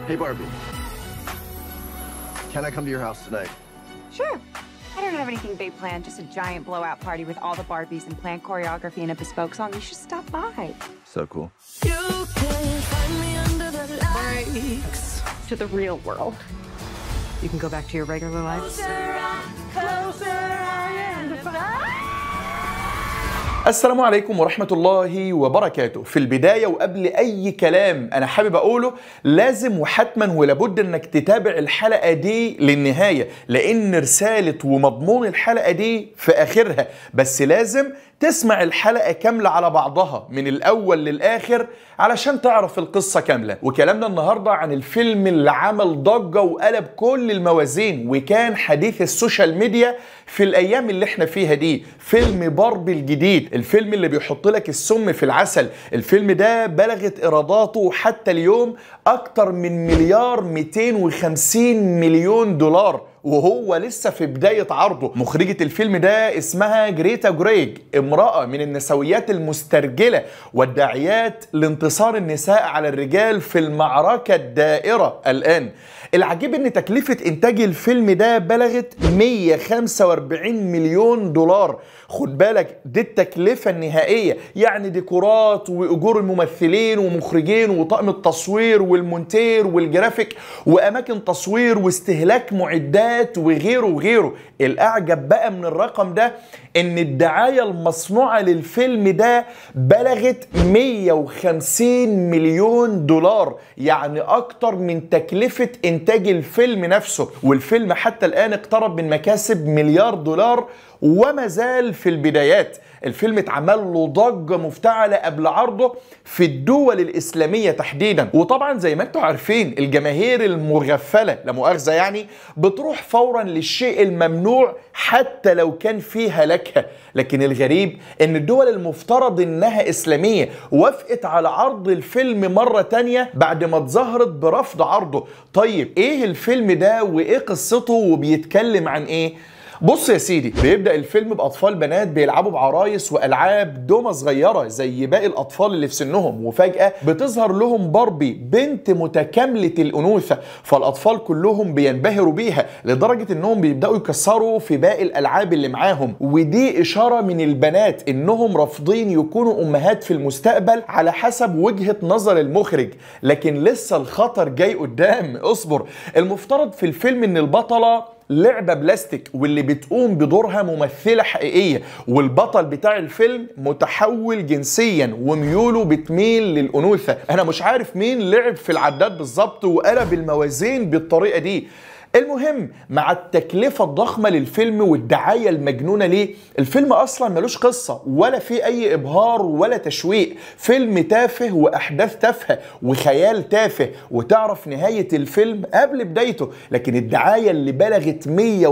Hey, Barbie. Can I come to your house tonight? Sure. I don't have anything big planned, just a giant blowout party with all the Barbies and planned choreography and a bespoke song. You should stop by. So cool. You can find me under the lights. To the real world. You can go back to your regular life. Closer I, closer I am to find. السلام عليكم ورحمة الله وبركاته في البداية وقبل أي كلام أنا حابب أقوله لازم وحتما ولابد أنك تتابع الحلقة دي للنهاية لأن رسالة ومضمون الحلقة دي في آخرها بس لازم تسمع الحلقة كاملة على بعضها من الأول للآخر علشان تعرف القصة كاملة وكلامنا النهاردة عن الفيلم اللي عمل ضجة وقلب كل الموازين وكان حديث السوشيال ميديا في الأيام اللي احنا فيها دي فيلم باربي الجديد الفيلم اللي بيحط لك السم في العسل الفيلم ده بلغت إيراداته حتى اليوم أكتر من مليار 250 مليون دولار وهو لسه في بداية عرضه مخرجة الفيلم ده اسمها جريتا جريج امرأة من النسويات المسترجلة والداعيات لانتصار النساء على الرجال في المعركة الدائرة الآن العجيب ان تكلفة انتاج الفيلم ده بلغت 145 مليون دولار خد بالك دي التكلفة النهائية يعني ديكورات وأجور الممثلين ومخرجين وطاقم التصوير والمونتير والجرافيك وأماكن تصوير واستهلاك معدات وغيره وغيره الأعجب بقى من الرقم ده إن الدعاية المصنوعة للفيلم ده بلغت 150 مليون دولار يعني أكتر من تكلفة إنتاج الفيلم نفسه والفيلم حتى الآن اقترب من مكاسب مليار دولار وما زال في البدايات الفيلم اتعمل له ضجه مفتعله قبل عرضه في الدول الاسلاميه تحديدا وطبعا زي ما انتم عارفين الجماهير المغفله لا مؤاخذه يعني بتروح فورا للشيء الممنوع حتى لو كان فيه هلكها لكن الغريب ان الدول المفترض انها اسلاميه وافقت على عرض الفيلم مره تانية بعد ما اتظاهرت برفض عرضه طيب ايه الفيلم ده وايه قصته وبيتكلم عن ايه بص يا سيدي بيبدا الفيلم باطفال بنات بيلعبوا بعرايس والعاب دومه صغيره زي باقي الاطفال اللي في سنهم وفجاه بتظهر لهم باربي بنت متكامله الانوثه فالاطفال كلهم بينبهروا بيها لدرجه انهم بيبداوا يكسروا في باقي الالعاب اللي معاهم ودي اشاره من البنات انهم رافضين يكونوا امهات في المستقبل على حسب وجهه نظر المخرج لكن لسه الخطر جاي قدام اصبر المفترض في الفيلم ان البطله لعبه بلاستيك واللي بتقوم بدورها ممثله حقيقيه والبطل بتاع الفيلم متحول جنسيا وميوله بتميل للانوثه انا مش عارف مين لعب في العداد بالظبط وقلب الموازين بالطريقه دي المهم مع التكلفة الضخمة للفيلم والدعاية المجنونة ليه الفيلم أصلا ملوش قصة ولا فيه أي إبهار ولا تشويق فيلم تافه وأحداث تافهة وخيال تافه وتعرف نهاية الفيلم قبل بدايته لكن الدعاية اللي بلغت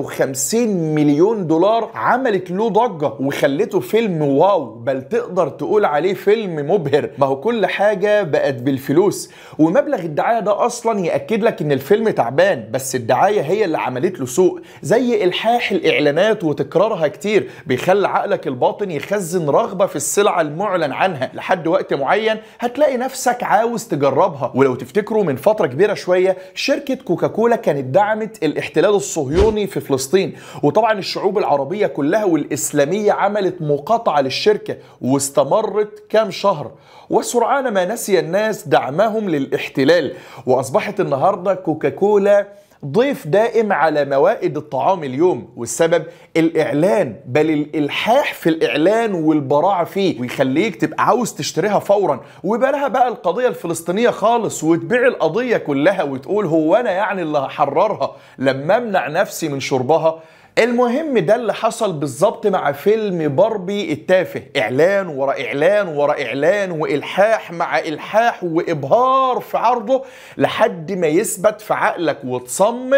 150 مليون دولار عملت له ضجة وخلته فيلم واو بل تقدر تقول عليه فيلم مبهر ما هو كل حاجة بقت بالفلوس ومبلغ الدعاية ده أصلا يأكد لك إن الفيلم تعبان بس الدعاية الدعايه هي اللي عملت له سوء زي الحاح الاعلانات وتكرارها كتير بيخلي عقلك الباطن يخزن رغبه في السلعه المعلن عنها لحد وقت معين هتلاقي نفسك عاوز تجربها ولو تفتكروا من فتره كبيره شويه شركه كوكاكولا كانت دعمت الاحتلال الصهيوني في فلسطين وطبعا الشعوب العربيه كلها والاسلاميه عملت مقاطعه للشركه واستمرت كام شهر وسرعان ما نسي الناس دعمهم للاحتلال واصبحت النهارده كوكاكولا ضيف دائم على موائد الطعام اليوم والسبب الإعلان بل الإلحاح في الإعلان والبراعة فيه ويخليك تبقى عاوز تشتريها فورا وبالها بقى القضية الفلسطينية خالص وتبيع القضية كلها وتقول هو أنا يعني اللي هحررها لما أمنع نفسي من شربها المهم ده اللي حصل بالظبط مع فيلم باربي التافه اعلان ورا اعلان ورا اعلان والحاح مع الحاح وابهار في عرضه لحد ما يثبت في عقلك وتصمم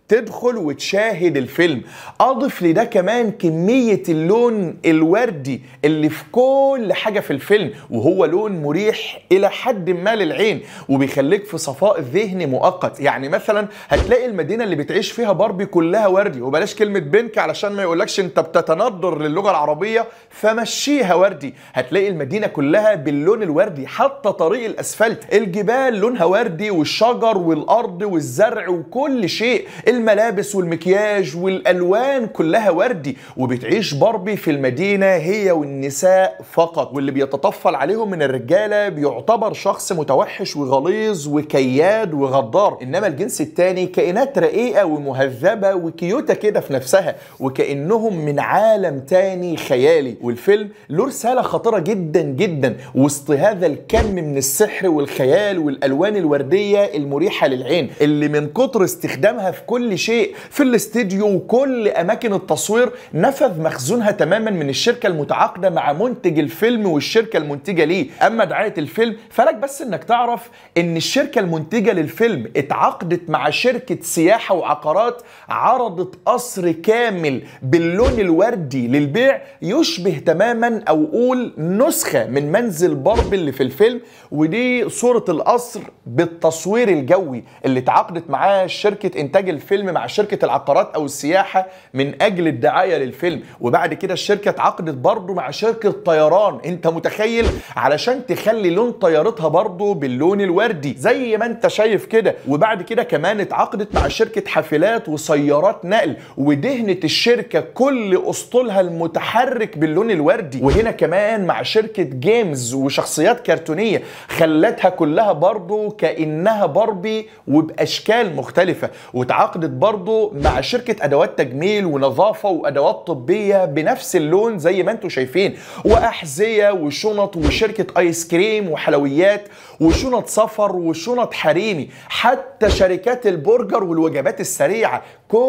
تدخل وتشاهد الفيلم اضف لده كمان كمية اللون الوردي اللي في كل حاجة في الفيلم وهو لون مريح الى حد ما للعين وبيخليك في صفاء ذهني مؤقت يعني مثلا هتلاقي المدينة اللي بتعيش فيها باربي كلها وردي وبلاش كلمة بينك علشان ما يقولكش انت بتتندر للغة العربية فمشيها وردي هتلاقي المدينة كلها باللون الوردي حتى طريق الاسفلت الجبال لونها وردي والشجر والارض والزرع وكل شيء الملابس والمكياج والالوان كلها وردي وبتعيش باربي في المدينه هي والنساء فقط واللي بيتطفل عليهم من الرجاله بيعتبر شخص متوحش وغليظ وكياد وغدار انما الجنس التاني كائنات رقيقه ومهذبه وكيوته كده في نفسها وكانهم من عالم تاني خيالي والفيلم له رساله خطيره جدا جدا وسط هذا الكم من السحر والخيال والالوان الورديه المريحه للعين اللي من كتر استخدامها في كل شيء في الاستديو وكل اماكن التصوير نفذ مخزونها تماما من الشركه المتعاقده مع منتج الفيلم والشركه المنتجه ليه اما دعايه الفيلم فلك بس انك تعرف ان الشركه المنتجه للفيلم اتعاقدت مع شركه سياحه وعقارات عرضت قصر كامل باللون الوردي للبيع يشبه تماما او قول نسخه من منزل باربي اللي في الفيلم ودي صوره القصر بالتصوير الجوي اللي اتعاقدت معاه شركه انتاج الفيلم مع شركه العقارات او السياحه من اجل الدعايه للفيلم وبعد كده الشركه اتعاقدت برضه مع شركه طيران انت متخيل علشان تخلي لون طيارتها برضه باللون الوردي زي ما انت شايف كده وبعد كده كمان اتعاقدت مع شركه حافلات وسيارات نقل ودهنت الشركه كل اسطولها المتحرك باللون الوردي وهنا كمان مع شركه جيمز وشخصيات كرتونيه خلتها كلها برضه كانها باربي وباشكال مختلفه وتعاقدت برضه مع شركه ادوات تجميل ونظافه وادوات طبيه بنفس اللون زي ما انتم شايفين واحذيه وشنط وشركه ايس كريم وحلويات وشنط سفر وشنط حريمي حتى شركات البرجر والوجبات السريعه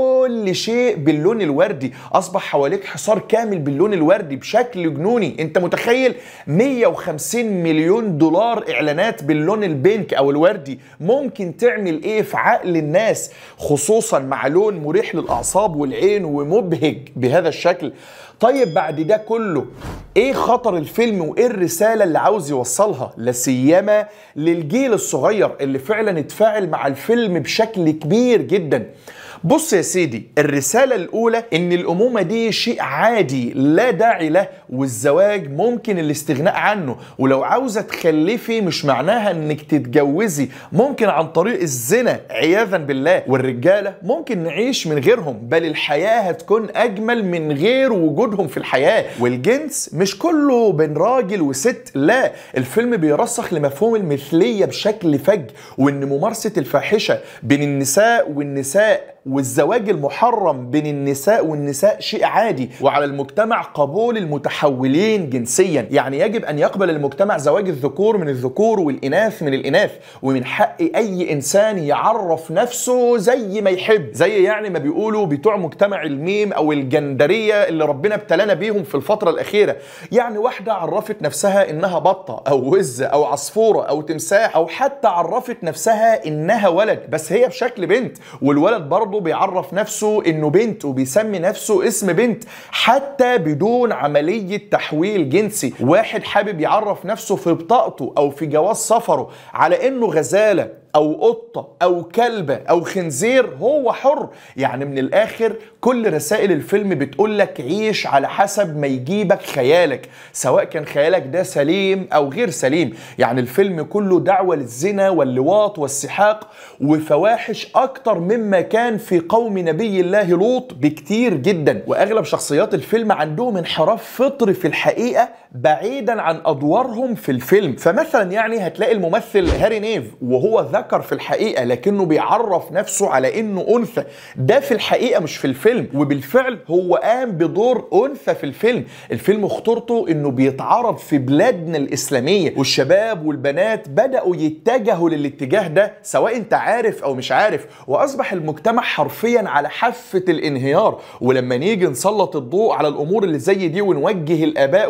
كل شيء باللون الوردي اصبح حواليك حصار كامل باللون الوردي بشكل جنوني انت متخيل 150 مليون دولار اعلانات باللون البينك او الوردي ممكن تعمل ايه في عقل الناس خصوصا مع لون مريح للاعصاب والعين ومبهج بهذا الشكل طيب بعد ده كله ايه خطر الفيلم وايه الرساله اللي عاوز يوصلها لا سيما للجيل الصغير اللي فعلا اتفاعل مع الفيلم بشكل كبير جدا بص يا سيدي الرسالة الأولى إن الأمومة دي شيء عادي لا داعي له والزواج ممكن الاستغناء عنه ولو عاوزة تخلفي مش معناها إنك تتجوزي ممكن عن طريق الزنا عياذا بالله والرجالة ممكن نعيش من غيرهم بل الحياة هتكون أجمل من غير وجودهم في الحياة والجنس مش كله بين راجل وست لا الفيلم بيرسخ لمفهوم المثلية بشكل فج وإن ممارسة الفاحشة بين النساء والنساء والزواج المحرم بين النساء والنساء شيء عادي وعلى المجتمع قبول المتحولين جنسيا يعني يجب ان يقبل المجتمع زواج الذكور من الذكور والاناث من الاناث ومن حق اي انسان يعرف نفسه زي ما يحب زي يعني ما بيقولوا بتوع مجتمع الميم او الجندريه اللي ربنا ابتلانا بيهم في الفتره الاخيره يعني واحده عرفت نفسها انها بطه او وزه او عصفوره او تمساح او حتى عرفت نفسها انها ولد بس هي بشكل بنت والولد برضه بيعرف نفسه انه بنت وبيسمي نفسه اسم بنت حتى بدون عمليه تحويل جنسي واحد حابب يعرف نفسه في بطاقته او في جواز سفره على انه غزاله او قطه او كلبه او خنزير هو حر يعني من الاخر كل رسائل الفيلم بتقول لك عيش على حسب ما يجيبك خيالك سواء كان خيالك ده سليم او غير سليم يعني الفيلم كله دعوه للزنا واللواط والسحاق وفواحش اكتر مما كان في قوم نبي الله لوط بكتير جدا واغلب شخصيات الفيلم عندهم انحراف فطري في الحقيقه بعيدا عن ادوارهم في الفيلم فمثلا يعني هتلاقي الممثل هاري نيف وهو ذكر في الحقيقه لكنه بيعرف نفسه على انه انثى ده في الحقيقه مش في الفيلم وبالفعل هو قام بدور انثى في الفيلم الفيلم خطورته انه بيتعرض في بلادنا الاسلاميه والشباب والبنات بداوا يتجهوا للاتجاه ده سواء انت عارف او مش عارف واصبح المجتمع حرفيا على حافه الانهيار ولما نيجي نسلط الضوء على الامور اللي زي دي ونوجه الاباء والامهات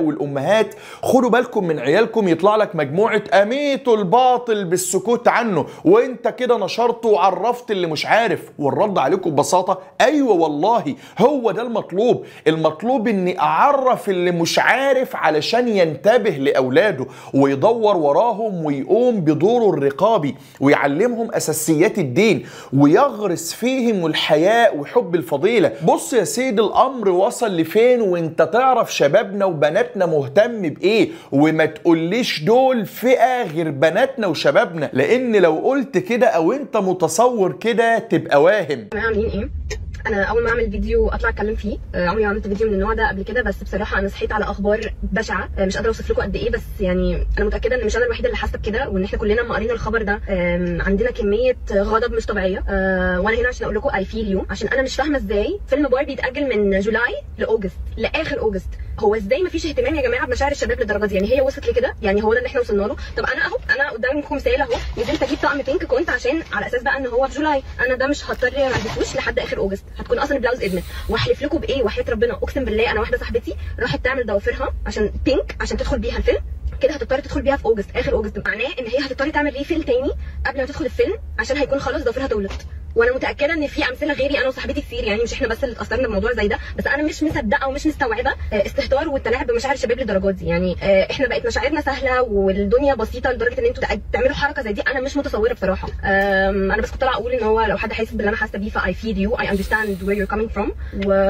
الامهات خدوا بالكم من عيالكم يطلع لك مجموعه اميتوا الباطل بالسكوت عنه وانت كده نشرت وعرفت اللي مش عارف والرد عليكم ببساطه ايوه والله هو ده المطلوب المطلوب اني اعرف اللي مش عارف علشان ينتبه لاولاده ويدور وراهم ويقوم بدوره الرقابي ويعلمهم اساسيات الدين ويغرس فيهم الحياء وحب الفضيله بص يا سيد الامر وصل لفين وانت تعرف شبابنا وبناتنا مهتم بايه وما تقوليش دول فئه غير بناتنا وشبابنا لان لو قلت كده او انت متصور كده تبقى واهم عاملين ايه؟ انا اول ما اعمل فيديو اطلع اتكلم فيه آه، عمري ما عملت فيديو من النوع ده قبل كده بس بصراحه انا صحيت على اخبار بشعه آه، مش قادره اوصف لكم قد ايه بس يعني انا متاكده ان مش انا الوحيده اللي حاسه بكده وان احنا كلنا لما قرينا الخبر ده آم، عندنا كميه غضب مش طبيعيه آه، وانا هنا عشان اقول لكم اي فيل يو عشان انا مش فاهمه ازاي فيلم باربي يتاجل من جولاي لاوجست لاخر اوجست هو ازاي مفيش اهتمام يا جماعه بمشاعر الشباب للدرجه دي يعني هي وصلت لكده يعني هو ده اللي احنا وصلنا له طب انا اهو انا قدامكم مثال اهو نزلت اجيب طقم بينك كنت عشان على اساس بقى ان هو في جولاي انا ده مش هضطر ما البسوش لحد اخر اوجست هتكون اصلا البلاوز ادمت واحلف لكم بايه وحياه ربنا اقسم بالله انا واحده صاحبتي راحت تعمل ضوافرها عشان بينك عشان تدخل بيها الفيلم كده هتضطر تدخل بيها في اوجست اخر اوجست معناه ان هي هتضطر تعمل ريفيل تاني قبل ما تدخل الفيلم عشان هيكون خلاص ضوافرها طولت وانا متاكده ان في امثله غيري انا وصاحبتي كتير يعني مش احنا بس اللي اتاثرنا بموضوع زي ده بس انا مش مصدقه ومش مستوعبه آه، استهتار والتلاعب بمشاعر الشباب للدرجات دي يعني آه، احنا بقت مشاعرنا سهله والدنيا بسيطه لدرجه ان انتوا تع- تعملوا حركه زي دي انا مش متصوره بصراحه آم، انا بس كنت طالعه اقول ان هو لو حد حاسس باللي انا حاسه بيه ف I feel you I understand where you're coming from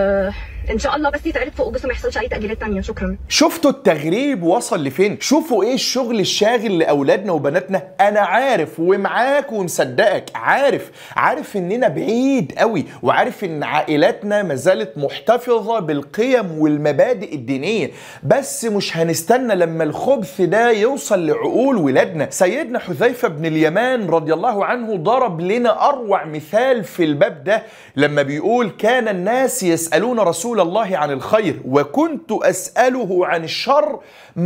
وان شاء الله بس يتعرض في اوجست وما يحصلش اي تاجيلات تانية شكرا شفتوا التغريب وصل لفين شوفوا ايه الشغل الشاغل لاولادنا وبناتنا انا عارف ومعاك ومصدقك عارف عارف اننا بعيد قوي وعارف ان عائلاتنا ما زالت محتفظه بالقيم والمبادئ الدينيه بس مش هنستنى لما الخبث ده يوصل لعقول ولادنا سيدنا حذيفه بن اليمان رضي الله عنه ضرب لنا اروع مثال في الباب ده لما بيقول كان الناس يسالون رسول الله عن الخير وكنت اساله عن الشر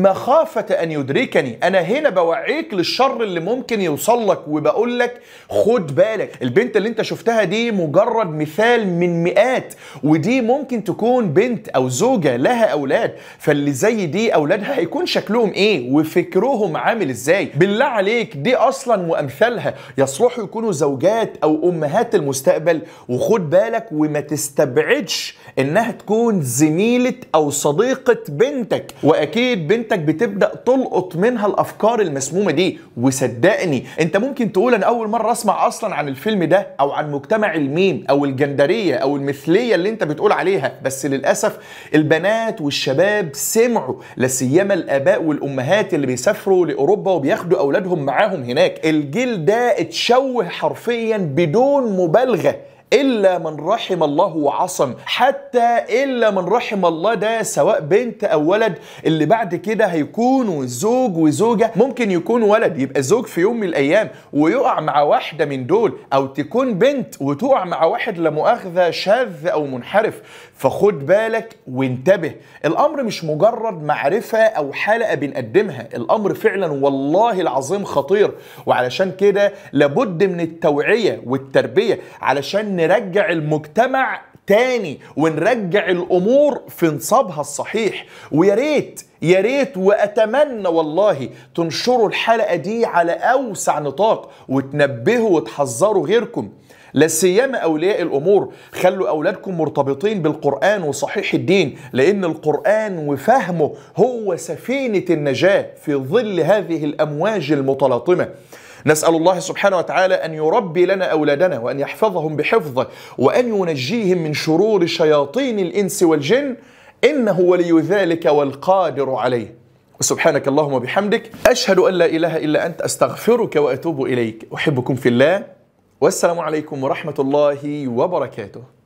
مخافه ان يدركني انا هنا بوعيك للشر اللي ممكن يوصل لك وبقول لك خد بالك البنت اللي انت شفتها دي مجرد مثال من مئات ودي ممكن تكون بنت او زوجه لها اولاد فاللي زي دي اولادها هيكون شكلهم ايه وفكرهم عامل ازاي بالله عليك دي اصلا وامثالها يصلحوا يكونوا زوجات او امهات المستقبل وخد بالك وما تستبعدش انها تكون زميله او صديقه بنتك واكيد بنتك بتبدا تلقط منها الافكار المسمومه دي وصدقني انت ممكن تقول انا اول مره اسمع اصلا عن الفيلم ده او عن مجتمع الميم او الجندريه او المثليه اللي انت بتقول عليها بس للاسف البنات والشباب سمعوا لا سيما الاباء والامهات اللي بيسافروا لاوروبا وبياخدوا اولادهم معاهم هناك الجيل ده اتشوه حرفيا بدون مبالغه إلا من رحم الله وعصم حتى إلا من رحم الله ده سواء بنت أو ولد اللي بعد كده هيكونوا زوج وزوجة ممكن يكون ولد يبقى زوج في يوم من الأيام ويقع مع واحدة من دول أو تكون بنت وتقع مع واحد لا مؤاخذة شاذ أو منحرف فخد بالك وانتبه الأمر مش مجرد معرفة أو حلقة بنقدمها الأمر فعلا والله العظيم خطير وعلشان كده لابد من التوعية والتربية علشان نرجع المجتمع تاني ونرجع الامور في نصابها الصحيح ويا ريت يا ريت واتمنى والله تنشروا الحلقه دي على اوسع نطاق وتنبهوا وتحذروا غيركم لا سيما اولياء الامور خلوا اولادكم مرتبطين بالقران وصحيح الدين لان القران وفهمه هو سفينه النجاه في ظل هذه الامواج المتلاطمه نسأل الله سبحانه وتعالى أن يربي لنا أولادنا وأن يحفظهم بحفظه وأن ينجيهم من شرور شياطين الإنس والجن إنه ولي ذلك والقادر عليه وسبحانك اللهم وبحمدك أشهد أن لا إله إلا أنت أستغفرك وأتوب إليك أحبكم في الله والسلام عليكم ورحمة الله وبركاته